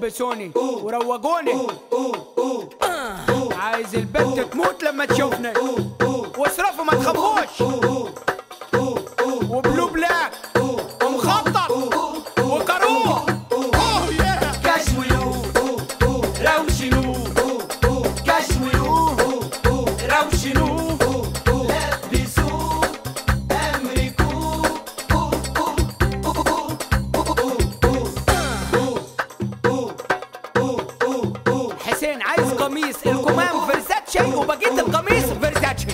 لبسوني وروجوني عايز البنت تموت لما تشوفني واصرفوا ما تخافوش وبلو بلاك ومخطط وكروه اوه ياه كشويو روشنو كشويو روشنو لبسوا أمريكو حسين عايز قميص الكمام فيرزاتشي وبقيت القميص فيرزاتشي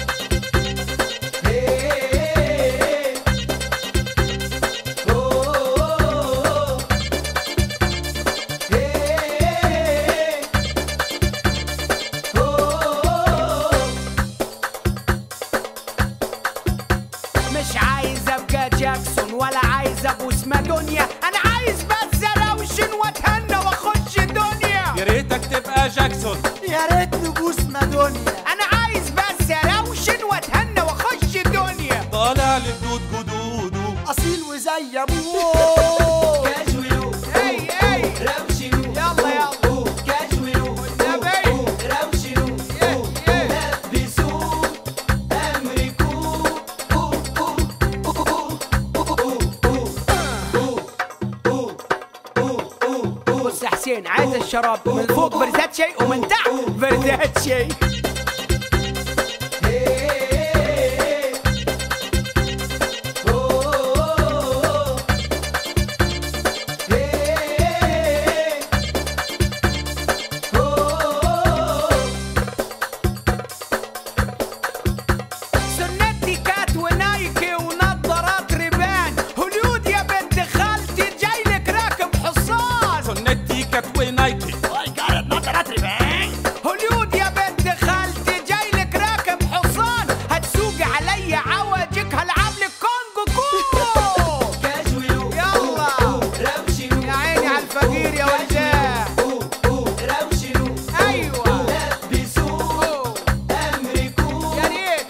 مش عايز ابقى جاكسون ولا عايز ابو اسمها دنيا انا عايز بس اروشن واتهنى واخش دنيا يا ريتك تبقى جاكسون يا ريت نبوس مادونيا انا عايز بس اروشن واتهنى واخش دنيا طالع لجدود جدوده اصيل وزي ابوه كشويو اي اي روشنو يلا يلا كشويو نبي روشنو يه يه لبسوا أمريكو بص يا حسين عايز الشراب من فوق فيرزاتشي ومن تحت فيرزاتشي سنتي كات ونايكي ونظارات ريبان هوليود يا بنت خالتي جايلك راكب حصان سنتي كات ونايكي هوليود يا بنت خالتي جايلك راكب حصان هتسوقي علي عوجك هلعب لك كونغو كونغو كشويو يلا روشنو يا عيني على الفقير يا ولداه روشنو ايوه لبسوا أوه. أمريكو يا ريت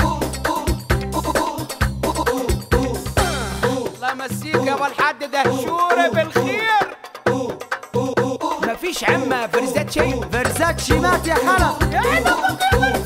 الله يمسيك يا ابو الحاج دهشوري بالخير مفيش عمه فرزات شيء فرزاتشي مات يا حلا يا عيني